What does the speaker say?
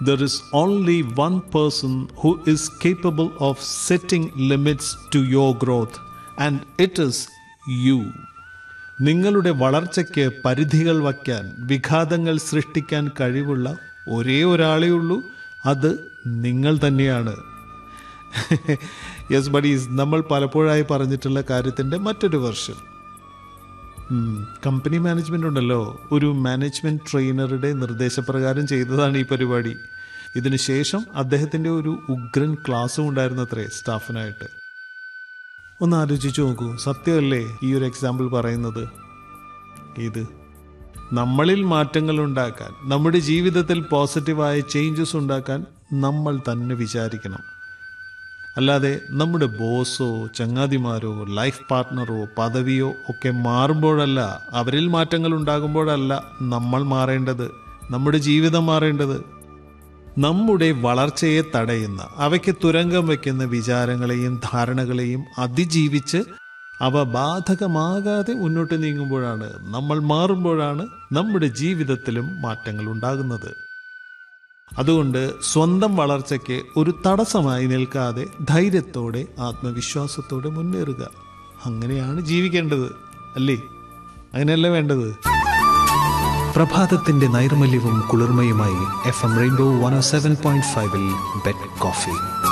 there is only one person who is capable of setting limits to your growth, and it is you. നിങ്ങളുടെ വളർച്ചയ്ക്ക് പരിധികൾ വയ്ക്കാൻ വിഘാതങ്ങൾ സൃഷ്ടിക്കാൻ കഴിവുള്ള ഒരേ ഒരാളേ ഉള്ളൂ അത് നിങ്ങൾ തന്നെയാണ് യെസ് ബഡീസ് നമ്മൾ പലപ്പോഴായി പറഞ്ഞിട്ടുള്ള കാര്യത്തിൻ്റെ മറ്റൊരു വെർഷൻ കമ്പനി മാനേജ്മെൻ്റ് ഉണ്ടല്ലോ ഒരു മാനേജ്മെൻറ്റ് ട്രെയിനറുടെ നിർദ്ദേശപ്രകാരം ചെയ്തതാണ് ഈ പരിപാടി ഇതിനുശേഷം അദ്ദേഹത്തിൻ്റെ ഒരു ഉഗ്രൻ ക്ലാസ്സും ഉണ്ടായിരുന്നത്രേ സ്റ്റാഫിനായിട്ട് ഒന്ന് ആലോചിച്ച് നോക്കൂ സത്യമല്ലേ ഈ ഒരു എക്സാമ്പിൾ പറയുന്നത് ഇത് നമ്മളിൽ മാറ്റങ്ങൾ ഉണ്ടാക്കാൻ നമ്മുടെ ജീവിതത്തിൽ പോസിറ്റീവായ ചേഞ്ചസ് ഉണ്ടാക്കാൻ നമ്മൾ തന്നെ വിചാരിക്കണം അല്ലാതെ നമ്മുടെ ബോസോ ചങ്ങാതിമാരോ ലൈഫ് പാർട്ട്ണറോ പദവിയോ ഒക്കെ മാറുമ്പോഴല്ല അവരിൽ മാറ്റങ്ങൾ ഉണ്ടാകുമ്പോഴല്ല നമ്മൾ മാറേണ്ടത് നമ്മുടെ ജീവിതം മാറേണ്ടത് നമ്മുടെ വളർച്ചയെ തടയുന്ന അവയ്ക്ക് തുരങ്കം വയ്ക്കുന്ന വിചാരങ്ങളെയും ധാരണകളെയും അതിജീവിച്ച് അവ ബാധകമാകാതെ മുന്നോട്ട് നീങ്ങുമ്പോഴാണ് നമ്മൾ മാറുമ്പോഴാണ് നമ്മുടെ ജീവിതത്തിലും മാറ്റങ്ങൾ ഉണ്ടാകുന്നത് അതുകൊണ്ട് സ്വന്തം വളർച്ചയ്ക്ക് ഒരു തടസ്സമായി നിൽക്കാതെ ധൈര്യത്തോടെ ആത്മവിശ്വാസത്തോടെ മുന്നേറുക അങ്ങനെയാണ് ജീവിക്കേണ്ടത് അല്ലേ അങ്ങനെയല്ലേ വേണ്ടത് പ്രഭാതത്തിന്റെ നൈർമല്യവും കുളിർമയുമായി F M rainbow one seven point ഫൈവിൽ ബെഡ് കോഫി